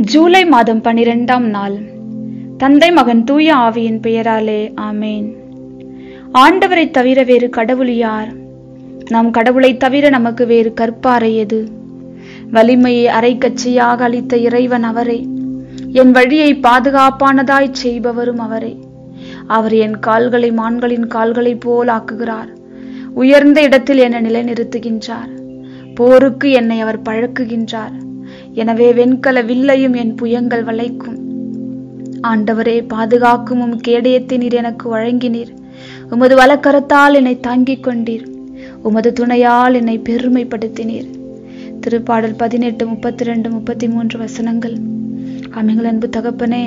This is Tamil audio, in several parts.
ஜூலை மாதம் பனிரெண்டாம் நாள் தந்தை மகன் தூய ஆவியின் பெயராலே ஆமேன் ஆண்டவரை தவிர வேறு கடவுள் யார் நம் கடவுளை தவிர நமக்கு வேறு கற்பாறை எது வலிமையை அரைக்கச்சையாக அளித்த இறைவன் அவரே என் வழியை பாதுகாப்பானதாய் செய்பவரும் அவரே அவர் என் கால்களை மான்களின் கால்களைப் போல் ஆக்குகிறார் உயர்ந்த இடத்தில் என்னை நிலைநிறுத்துகின்றார் போருக்கு என்னை அவர் பழக்குகின்றார் எனவே வெண்கல வில்லையும் என் புயங்கள் வளைக்கும் ஆண்டவரே பாதுகாக்கும் உம் கேடயத்தை நீர் எனக்கு வழங்கினீர் உமது வலக்கரத்தால் என்னை தாங்கிக் கொண்டீர் உமது துணையால் என்னை பெருமைப்படுத்தினீர் திருப்பாடல் பதினெட்டு முப்பத்தி ரெண்டு முப்பத்தி மூன்று வசனங்கள் அமைங்கள் அன்பு தகப்பனே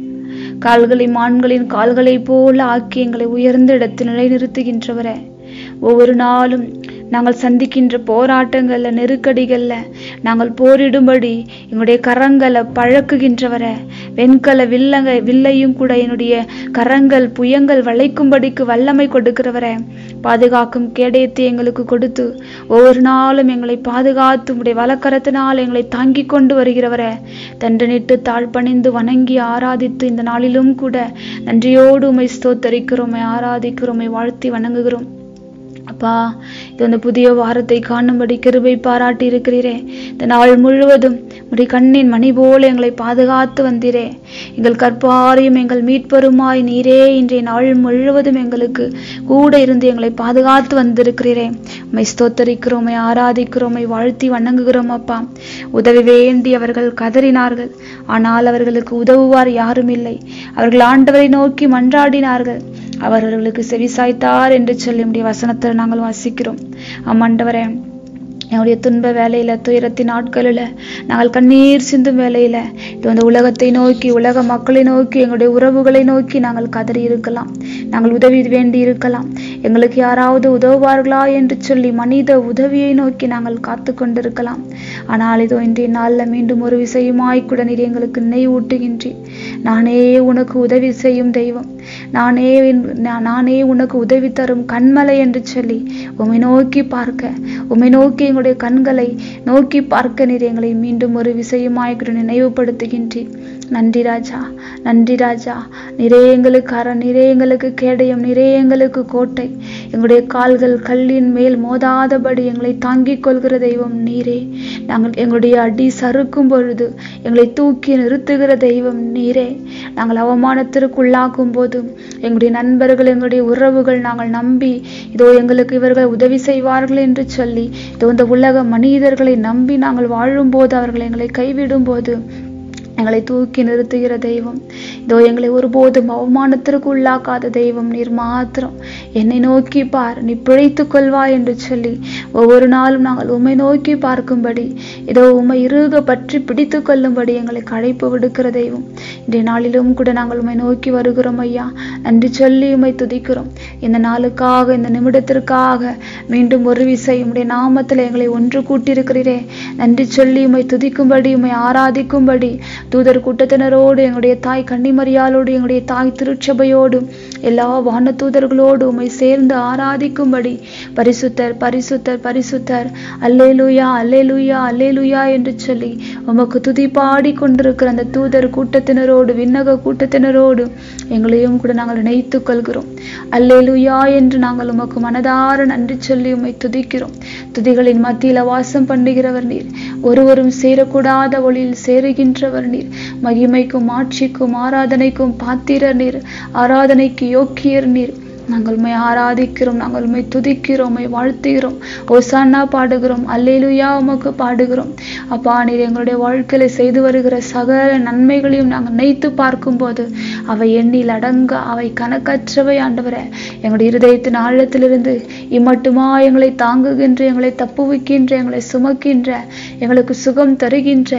கால்களை மான்களின் கால்களைப் போல ஆக்கி எங்களை உயர்ந்த இடத்தில் நிலைநிறுத்துகின்றவரே ஒவ்வொரு நாளும் நாங்கள் சந்திக்கின்ற போராட்டங்கள்ல நெருக்கடிகள்ல நாங்கள் போரிடும்படி எங்களுடைய கரங்களை பழக்குகின்றவர வெண்கல வில்லங்க வில்லையும் கூட என்னுடைய கரங்கள் புயங்கள் வளைக்கும்படிக்கு வல்லமை கொடுக்கிறவர பாதுகாக்கும் கேடயத்தை எங்களுக்கு கொடுத்து ஒவ்வொரு நாளும் எங்களை பாதுகாத்து உடைய வலக்கரத்தினால் எங்களை தாங்கி கொண்டு வருகிறவர தண்டனிட்டு தாழ்பணிந்து வணங்கி ஆராதித்து இந்த நாளிலும் கூட நன்றியோடு உமை ஸ்தோத்தரிக்கிறோம் ஆராதிக்கிறோம் வாழ்த்தி வணங்குகிறோம் அப்பா இது வந்து புதிய வாரத்தை காணும்படி கிருபை பாராட்டி இருக்கிறீரே இந்த நாள் முழுவதும் உடைய கண்ணின் மணி போல எங்களை பாதுகாத்து வந்தீரே எங்கள் கற்பாரையும் எங்கள் மீட்பருமாய் நீரே இன்றைய நாள் முழுவதும் எங்களுக்கு கூட இருந்து எங்களை பாதுகாத்து வந்திருக்கிறீரே உம்மை ஸ்தோத்தரிக்கிறோமை ஆராதிக்கிறோமை வாழ்த்தி வணங்குகிறோம் அப்பா உதவி வேண்டி அவர்கள் கதறினார்கள் ஆனால் அவர்களுக்கு உதவுவார் யாரும் இல்லை அவர்கள் ஆண்டவரை நோக்கி மன்றாடினார்கள் அவர் அவர்களுக்கு செவிசாய்த்தார் என்று சொல்லி முடிய வசனத்தில் நாங்கள் வாசிக்கிறோம் ஆமாண்டவரே என்னுடைய துன்ப வேலையில துயரத்தின் நாட்களில் நாங்கள் கண்ணீர் சிந்தும் வேலையில இது வந்து உலகத்தை நோக்கி உலக மக்களை நோக்கி எங்களுடைய உறவுகளை நோக்கி நாங்கள் கதறி இருக்கலாம் நாங்கள் உதவி வேண்டி இருக்கலாம் எங்களுக்கு யாராவது உதவுவார்களா என்று சொல்லி மனித உதவியை நோக்கி நாங்கள் காத்து கொண்டிருக்கலாம் ஆனால் இதோ இன்றைய நாளில் மீண்டும் ஒரு விசையுமாய் கூட நீர் எங்களுக்கு நினைவூட்டுகின்றேன் நானே உனக்கு உதவி செய்யும் தெய்வம் நானே நானே உனக்கு உதவி தரும் கண்மலை என்று சொல்லி உம்மை நோக்கி பார்க்க உம்மை நோக்கி எங்களுடைய கண்களை நோக்கி பார்க்க நீர் எங்களை மீண்டும் ஒரு விசையுமாய் கூட நினைவுபடுத்துகின்றேன் நன்றி ராஜா நன்றி ராஜா நிறைய எங்களுக்கு அற நிறைய எங்களுக்கு கேடயம் நிறைய எங்களுக்கு கோட்டை எங்களுடைய கால்கள் கல்லின் மேல் மோதாதபடி எங்களை தாங்கிக் கொள்கிற தெய்வம் நீரே நாங்கள் எங்களுடைய அடி சறுக்கும் பொழுது எங்களை தூக்கி நிறுத்துகிற தெய்வம் நீரே நாங்கள் அவமானத்திற்கு உள்ளாக்கும் போது எங்களுடைய நண்பர்கள் எங்களுடைய உறவுகள் நாங்கள் நம்பி இதோ எங்களுக்கு இவர்கள் உதவி செய்வார்கள் என்று சொல்லி இதோ இந்த உலக மனிதர்களை நம்பி நாங்கள் வாழும்போது அவர்கள் எங்களை கைவிடும் போது எங்களை தூக்கி நிறுத்துகிற தெய்வம் இதோ எங்களை ஒருபோதும் அவமானத்திற்கு உள்ளாக்காத தெய்வம் நீர் மாத்திரம் என்னை நோக்கி பார் நீ பிழைத்து கொள்வாய் என்று சொல்லி ஒவ்வொரு நாளும் நாங்கள் உம்மை நோக்கி பார்க்கும்படி இதோ உம்மை இறுக பற்றி பிடித்து கொள்ளும்படி எங்களை கழைப்பு விடுக்கிற தெய்வம் இன்றைய நாளிலும் கூட நாங்கள் உம்மை நோக்கி வருகிறோம் ஐயா நன்றி சொல்லி உம்மை துதிக்கிறோம் இந்த நாளுக்காக இந்த நிமிடத்திற்காக மீண்டும் ஒரு விசை உம்முடைய நாமத்தில் எங்களை ஒன்று கூட்டியிருக்கிறீரே நன்றி சொல்லி உம்மை துதிக்கும்படி உம்மை ஆராதிக்கும்படி தூதர் கூட்டத்தினரோடு எங்களுடைய தாய் கன்னிமரியாலோடு எங்களுடைய தாய் திருச்சபையோடு எல்லா வான தூதர்களோடு உம்மை சேர்ந்து ஆராதிக்கும்படி பரிசுத்தர் பரிசுத்தர் பரிசுத்தர் அல்லேலுயா அல்லேலுயா அல்லேலுயா என்று சொல்லி உமக்கு துதி பாடி கொண்டிருக்கிற அந்த தூதர் கூட்டத்தினரோடு விண்ணக கூட்டத்தினரோடு எங்களையும் கூட நாங்கள் நினைத்து கொள்கிறோம் அல்லேலுயா என்று நாங்கள் உமக்கு மனதார நன்றி சொல்லி உம்மை துதிக்கிறோம் துதிகளின் மத்தியில வாசம் பண்ணுகிறவர் நீர் ஒருவரும் சேரக்கூடாத ஒளியில் சேருகின்றவர் நீர் மகிமைக்கும் ஆட்சிக்கும் ஆராதனைக்கும் பாத்திர நீர் ஆராதனைக்கு யோக்கியர் நீர் நாங்கள் உண்மை ஆராதிக்கிறோம் நாங்கள் உண்மை துதிக்கிறோம் உண்மை வாழ்த்துகிறோம் ஓசானா பாடுகிறோம் அல்லேலுயா உமக்கு பாடுகிறோம் அப்பா நீர் எங்களுடைய வாழ்க்கையில செய்து வருகிற சகல நன்மைகளையும் நாங்கள் நினைத்து பார்க்கும்போது அவை எண்ணில் அடங்க அவை கணக்கற்றவை ஆண்டவரே எங்களுடைய இருதயத்தின் ஆழத்திலிருந்து இம்மட்டுமா எங்களை தாங்குகின்ற எங்களை தப்புவிக்கின்ற எங்களை சுமக்கின்ற எங்களுக்கு சுகம் தருகின்ற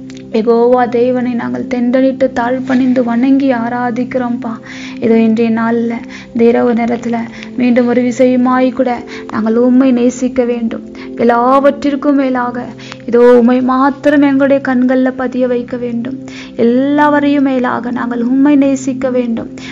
எகோவா தேவனை நாங்கள் தெண்டனிட்டு தாழ் பணிந்து வணங்கி ஆராதிக்கிறோம்ப்பா இதோ இன்றைய நாளில் இந்த இரவு நேரத்தில் மீண்டும் ஒரு விஷயமாய் கூட நாங்கள் உண்மை நேசிக்க வேண்டும் எல்லாவற்றிற்கும் மேலாக இதோ உண்மை மாத்திரம் எங்களுடைய கண்களில் பதிய வைக்க வேண்டும் எல்லாவரையும் மேலாக நாங்கள் உண்மை நேசிக்க வேண்டும்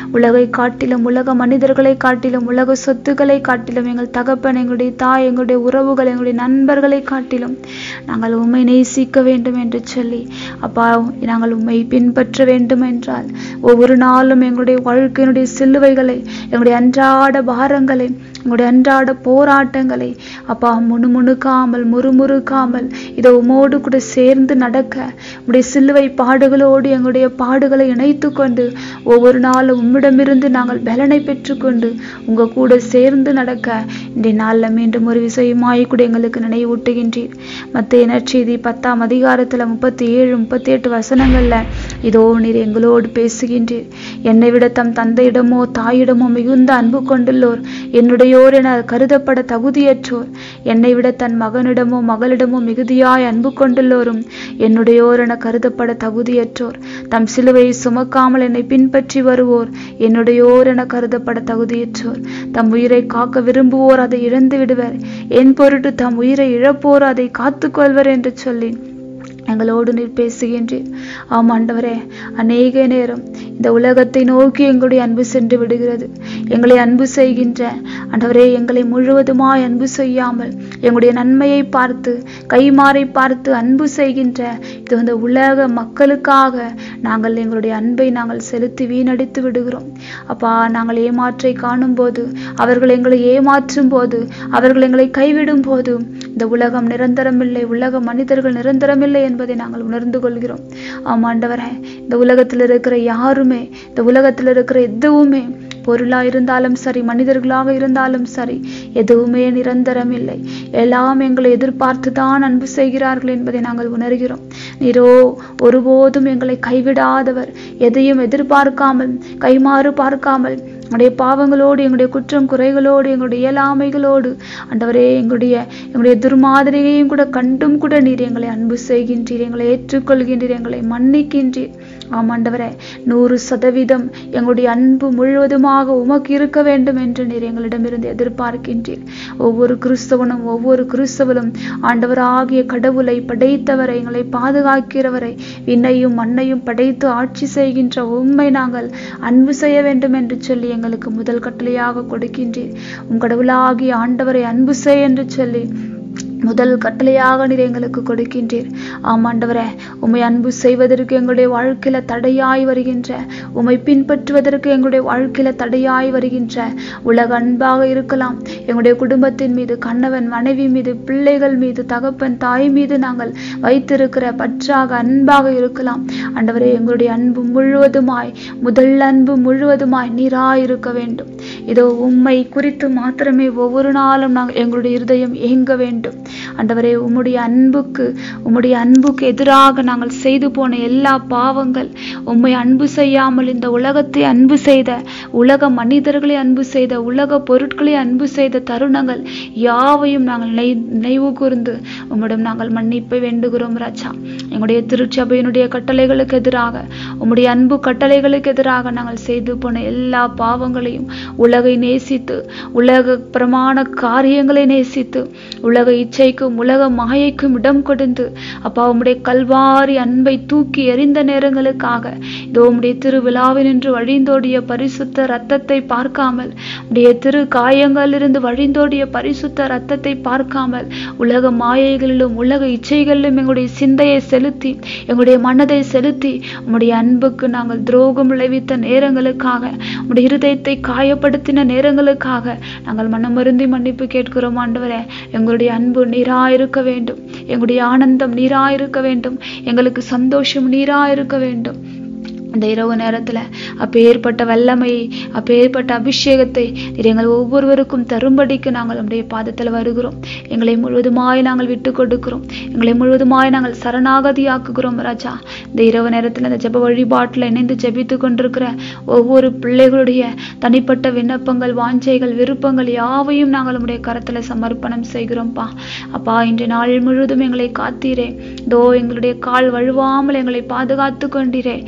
உலகை காட்டிலும் உலக மனிதர்களை காட்டிலும் உலக சொத்துக்களை காட்டிலும் எங்கள் தகப்பன் எங்களுடைய தாய் எங்களுடைய உறவுகள் எங்களுடைய நண்பர்களை காட்டிலும் நாங்கள் உண்மை நேசிக்க வேண்டும் என்று சொல்லி அப்பா நாங்கள் உண்மை பின்பற்ற வேண்டும் என்றால் ஒவ்வொரு நாளும் எங்களுடைய வாழ்க்கையினுடைய சிலுவைகளை எங்களுடைய அன்றாட பாரங்களை எங்களுடைய அன்றாட போராட்டங்களை அப்பா முணுமுணுக்காமல் முறுமுறுக்காமல் இதை உமோடு கூட சேர்ந்து நடக்க உடைய சிலுவை பாடுகளோடு எங்களுடைய பாடுகளை இணைத்து கொண்டு ஒவ்வொரு நாளும் உம்மிடமிருந்து நாங்கள் பலனை பெற்றுக்கொண்டு உங்க கூட சேர்ந்து நடக்க இன்றைய நாளில் மீண்டும் ஒரு விஷயமாய் கூட எங்களுக்கு நினைவூட்டுகின்றீர் மத்திய நற்செய்தி பத்தாம் அதிகாரத்துல முப்பத்தி ஏழு முப்பத்தி எட்டு வசனங்கள்ல இதோ நீர் எங்களோடு பேசுகின்றீர் என்னை விட தம் தந்தையிடமோ தாயிடமோ மிகுந்த அன்பு கொண்டுள்ளோர் என்னுடையோர் என கருதப்பட தகுதியற்றோர் என்னை விட தன் மகனிடமோ மகளிடமோ மிகுதியாய் அன்பு கொண்டுள்ளோரும் என்னுடையோர் என கருதப்பட தகுதியற்றோர் தம் சிலுவையை சுமக்காமல் என்னை பின்பற்றி வருவோர் என்னுடையோர் என கருதப்பட தகுதியற்றோர் தம் உயிரை காக்க விரும்புவோர் அதை இழந்து விடுவர் என் பொருட்டு தம் உயிரை இழப்போர் அதை காத்துக்கொள்வர் என்று சொல்லி எங்களோடு நீர் பேசுகின்றீர் ஆம் ஆண்டவரே அநேக நேரம் இந்த உலகத்தை நோக்கி எங்களுடைய அன்பு சென்று விடுகிறது எங்களை அன்பு செய்கின்ற ஆண்டவரே எங்களை முழுவதுமாய் அன்பு செய்யாமல் எங்களுடைய நன்மையை பார்த்து கைமாறை பார்த்து அன்பு செய்கின்ற இது வந்து உலக மக்களுக்காக நாங்கள் எங்களுடைய அன்பை நாங்கள் செலுத்தி வீணடித்து விடுகிறோம் அப்பா நாங்கள் ஏமாற்றை காணும் போது அவர்கள் எங்களை ஏமாற்றும் போது அவர்கள் எங்களை கைவிடும் போது இந்த உலகம் நிரந்தரமில்லை உலக மனிதர்கள் நிரந்தரமில்லை என்பதை நாங்கள் உணர்ந்து கொள்கிறோம் ஆம் ஆண்டவரே இந்த உலகத்தில் இருக்கிற யாருமே இந்த உலகத்தில் இருக்கிற எதுவுமே பொருளா இருந்தாலும் சரி மனிதர்களாக இருந்தாலும் சரி எதுவுமே நிரந்தரம் இல்லை எல்லாம் எங்களை எதிர்பார்த்து தான் அன்பு செய்கிறார்கள் என்பதை நாங்கள் உணர்கிறோம் நீரோ ஒருபோதும் எங்களை கைவிடாதவர் எதையும் எதிர்பார்க்காமல் கைமாறு பார்க்காமல் எங்களுடைய பாவங்களோடு எங்களுடைய குற்றம் குறைகளோடு எங்களுடைய இயலாமைகளோடு ஆண்டவரே எங்களுடைய எங்களுடைய துர்மாதிரியையும் கூட கண்டும் கூட நீர் எங்களை அன்பு செய்கின்றீர் எங்களை ஏற்றுக்கொள்கின்றீர் எங்களை மன்னிக்கின்றீர் ஆம் ஆண்டவரே நூறு சதவீதம் எங்களுடைய அன்பு முழுவதுமாக உமக்கு இருக்க வேண்டும் என்று நீர் எங்களிடமிருந்து எதிர்பார்க்கின்றீர் ஒவ்வொரு கிறிஸ்தவனும் ஒவ்வொரு கிறிஸ்தவனும் ஆண்டவராகிய கடவுளை படைத்தவரை எங்களை பாதுகாக்கிறவரை விண்ணையும் மண்ணையும் படைத்து ஆட்சி செய்கின்ற உண்மை நாங்கள் அன்பு செய்ய வேண்டும் என்று சொல்லி எங்களுக்கு முதல் கட்டளையாக கொடுக்கின்றீர் உம் கடவுளாகிய ஆண்டவரை அன்பு செய் என்று சொல்லி முதல் கட்டளையாக நீர் எங்களுக்கு கொடுக்கின்றீர் ஆமாண்டவரே உம்மை அன்பு செய்வதற்கு எங்களுடைய வாழ்க்கையில தடையாய் வருகின்ற உம்மை பின்பற்றுவதற்கு எங்களுடைய வாழ்க்கையில தடையாய் வருகின்ற உலக அன்பாக இருக்கலாம் எங்களுடைய குடும்பத்தின் மீது கணவன் மனைவி மீது பிள்ளைகள் மீது தகப்பன் தாய் மீது நாங்கள் வைத்திருக்கிற பற்றாக அன்பாக இருக்கலாம் ஆண்டவரே எங்களுடைய அன்பு முழுவதுமாய் முதல் அன்பு முழுவதுமாய் நீராய் இருக்க வேண்டும் இதோ உம்மை குறித்து மாத்திரமே ஒவ்வொரு நாளும் நாங்கள் எங்களுடைய இருதயம் ஏங்க வேண்டும் ஆண்டவரே உம்முடைய அன்புக்கு உம்முடைய அன்புக்கு எதிராக நாங்கள் செய்து போன எல்லா பாவங்கள் உம்மை அன்பு செய்யாமல் இந்த உலகத்தை அன்பு செய்த உலக மனிதர்களை அன்பு செய்த உலக பொருட்களை அன்பு செய்த தருணங்கள் யாவையும் நாங்கள் நினை நினைவு கூர்ந்து உம்மிடம் நாங்கள் மன்னிப்பை வேண்டுகிறோம் ராஜா எங்களுடைய திருச்சபையினுடைய கட்டளைகளுக்கு எதிராக உம்முடைய அன்பு கட்டளைகளுக்கு எதிராக நாங்கள் செய்து போன எல்லா பாவங்களையும் உலகை நேசித்து உலக பிரமாண காரியங்களை நேசித்து உலக இச்சைக்கும் உலக மாயைக்கும் இடம் கொடுத்து அப்பா உம்முடைய கல்வாரி அன்பை தூக்கி எறிந்த நேரங்களுக்காக இதோ உம்முடைய திருவிழாவினின்று வழிந்தோடிய பரிசுத்த ரத்தத்தை பார்க்காமல் உடைய திரு காயங்களிலிருந்து வழிந்தோடிய பரிசுத்த ரத்தத்தை பார்க்காமல் உலக மாயைகளிலும் உலக இச்சைகளிலும் எங்களுடைய சிந்தையை செலுத்தி எங்களுடைய மனதை செலுத்தி உம்முடைய அன்புக்கு நாங்கள் துரோகம் விளைவித்த நேரங்களுக்காக உம்முடைய இருதயத்தை காயப்படுத்தின நேரங்களுக்காக நாங்கள் மனமருந்தி மன்னிப்பு கேட்கிறோம் ஆண்டவரே எங்களுடைய அன்பு நீராயிருக்க வேண்டும் எங்களுடைய ஆனந்தம் நீராயிருக்க வேண்டும் எங்களுக்கு சந்தோஷம் நீராயிருக்க வேண்டும் இந்த இரவு நேரத்துல அப்பேற்பட்ட வல்லமையை அப்பேற்பட்ட அபிஷேகத்தை நீர் எங்கள் ஒவ்வொருவருக்கும் தரும்படிக்கு நாங்கள் நம்முடைய பாதத்தில் வருகிறோம் எங்களை முழுவதுமாய் நாங்கள் விட்டு கொடுக்கிறோம் எங்களை முழுவதுமாய் நாங்கள் சரணாகதியாக்குகிறோம் ராஜா இந்த இரவு நேரத்துல இந்த ஜெப வழிபாட்டில் இணைந்து ஜெபித்து கொண்டிருக்கிற ஒவ்வொரு பிள்ளைகளுடைய தனிப்பட்ட விண்ணப்பங்கள் வாஞ்சைகள் விருப்பங்கள் யாவையும் நாங்கள் நம்முடைய கரத்துல சமர்ப்பணம் செய்கிறோம்ப்பா அப்பா இன்று நாள் முழுவதும் எங்களை காத்தீரே தோ எங்களுடைய கால் வழுவாமல் எங்களை பாதுகாத்து கொண்டீரே இனி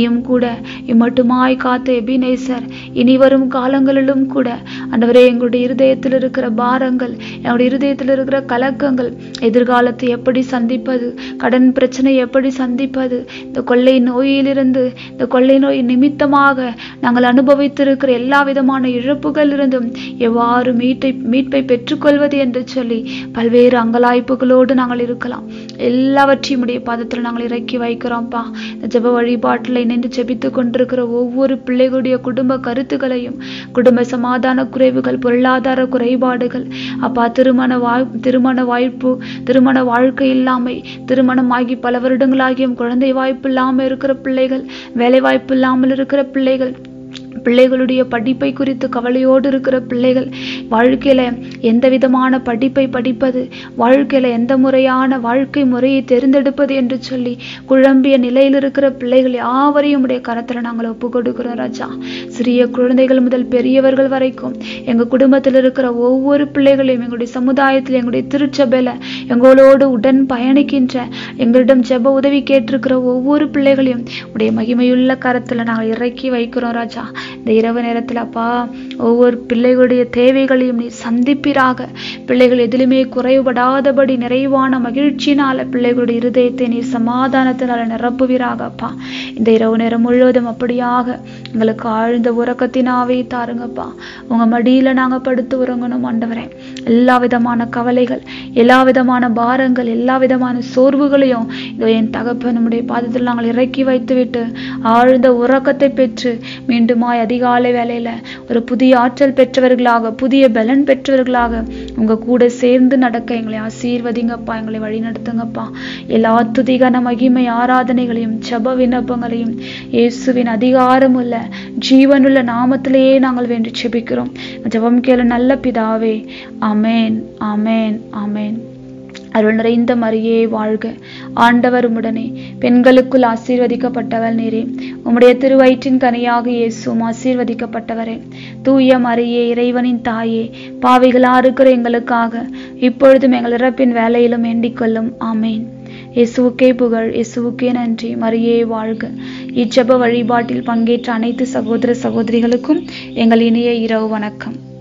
இனியும் கூட இம்மட்டுமாய் காத்த எபினேசர் இனி வரும் காலங்களிலும் கூட ஆண்டவரே எங்களுடைய இருதயத்தில் இருக்கிற பாரங்கள் எங்களுடைய இருதயத்தில் இருக்கிற கலக்கங்கள் எதிர்காலத்தை எப்படி சந்திப்பது கடன் பிரச்சனை எப்படி சந்திப்பது இந்த கொள்ளை நோயிலிருந்து இந்த கொள்ளை நோய் நிமித்தமாக நாங்கள் அனுபவித்திருக்கிற எல்லா விதமான இழப்புகள் இருந்தும் எவ்வாறு மீட்டை மீட்பை பெற்றுக்கொள்வது என்று சொல்லி பல்வேறு அங்கலாய்ப்புகளோடு நாங்கள் இருக்கலாம் எல்லாவற்றையும் உடைய பாதத்தில் நாங்கள் இறக்கி வைக்கிறோம்ப்பா இந்த ஜெப வழிபாட்டில் இணைந்து ஜெபித்து கொண்டிருக்கிற ஒவ்வொரு பிள்ளைகளுடைய குடும்ப கருத்துக்களையும் குடும்ப சமாதான குறைவுகள் பொருளாதார குறைபாடுகள் அப்பா திருமண வாழ் திருமண வாய்ப்பு திருமண வாழ்க்கை இல்லாமை திருமணமாகி பல வருடங்களாகியும் குழந்தை வாய்ப்பு இல்லாமல் இருக்கிற பிள்ளைகள் வேலை வாய்ப்பு இல்லாமல் இருக்கிற பிள்ளைகள் பிள்ளைகளுடைய படிப்பை குறித்து கவலையோடு இருக்கிற பிள்ளைகள் வாழ்க்கையில எந்த விதமான படிப்பை படிப்பது வாழ்க்கையில எந்த முறையான வாழ்க்கை முறையை தேர்ந்தெடுப்பது என்று சொல்லி குழம்பிய நிலையில் இருக்கிற பிள்ளைகள் யாவரையும் உடைய கரத்துல நாங்கள் ஒப்பு கொடுக்கிறோம் ராஜா சிறிய குழந்தைகள் முதல் பெரியவர்கள் வரைக்கும் எங்க குடும்பத்தில் இருக்கிற ஒவ்வொரு பிள்ளைகளையும் எங்களுடைய சமுதாயத்தில் எங்களுடைய திருச்சபையில எங்களோடு உடன் பயணிக்கின்ற எங்களிடம் ஜெப உதவி கேட்டிருக்கிற ஒவ்வொரு பிள்ளைகளையும் உடைய மகிமையுள்ள கரத்துல நாங்கள் இறக்கி வைக்கிறோம் ராஜா இந்த இரவு நேரத்தில் அப்பா ஒவ்வொரு பிள்ளைகளுடைய தேவைகளையும் நீ சந்திப்பீராக பிள்ளைகள் எதிலுமே குறைபடாதபடி நிறைவான மகிழ்ச்சியினால பிள்ளைகளுடைய இருதயத்தை நீ சமாதானத்தினால நிரப்புவீராக அப்பா இந்த இரவு நேரம் முழுவதும் அப்படியாக எங்களுக்கு ஆழ்ந்த உறக்கத்தினாவே தாருங்கப்பா உங்க மடியில நாங்க படுத்து உறங்கணும் ஆண்டவரே எல்லா விதமான கவலைகள் எல்லா விதமான பாரங்கள் எல்லா விதமான சோர்வுகளையும் இதோ என் தகப்பன் நம்முடைய பாதத்தில் நாங்கள் இறக்கி வைத்துவிட்டு ஆழ்ந்த உறக்கத்தை பெற்று மீண்டுமாய் அதிகாலை வேளையில ஒரு புதிய ஆற்றல் பெற்றவர்களாக புதிய பலன் பெற்றவர்களாக உங்க கூட சேர்ந்து நடக்க எங்களை ஆசீர்வதிங்கப்பா எங்களை வழி நடத்துங்கப்பா எல்லா துதிகான மகிமை ஆராதனைகளையும் ஜப விண்ணப்பங்களையும் இயேசுவின் அதிகாரமுள்ள ஜீவனுள்ள நாமத்திலேயே நாங்கள் வேண்டி செபிக்கிறோம் ஜெபம் கேளு நல்ல பிதாவே ஆமேன் ஆமேன் ஆமேன் அருள் நிறைந்த மரியே வாழ்க ஆண்டவர் உம்முடனே பெண்களுக்குள் ஆசீர்வதிக்கப்பட்டவள் நீரே உம்முடைய திருவயிற்றின் கனியாக இயேசுவும் ஆசீர்வதிக்கப்பட்டவரே தூய மரியே இறைவனின் தாயே பாவிகளா இருக்கிற எங்களுக்காக இப்பொழுதும் எங்கள் இறப்பின் வேலையிலும் வேண்டிக் கொள்ளும் ஆமேன் இயேசுவுக்கே புகழ் இயேசுவுக்கே நன்றி மரியே வாழ்க இச்செப வழிபாட்டில் பங்கேற்ற அனைத்து சகோதர சகோதரிகளுக்கும் எங்கள் இனிய இரவு வணக்கம்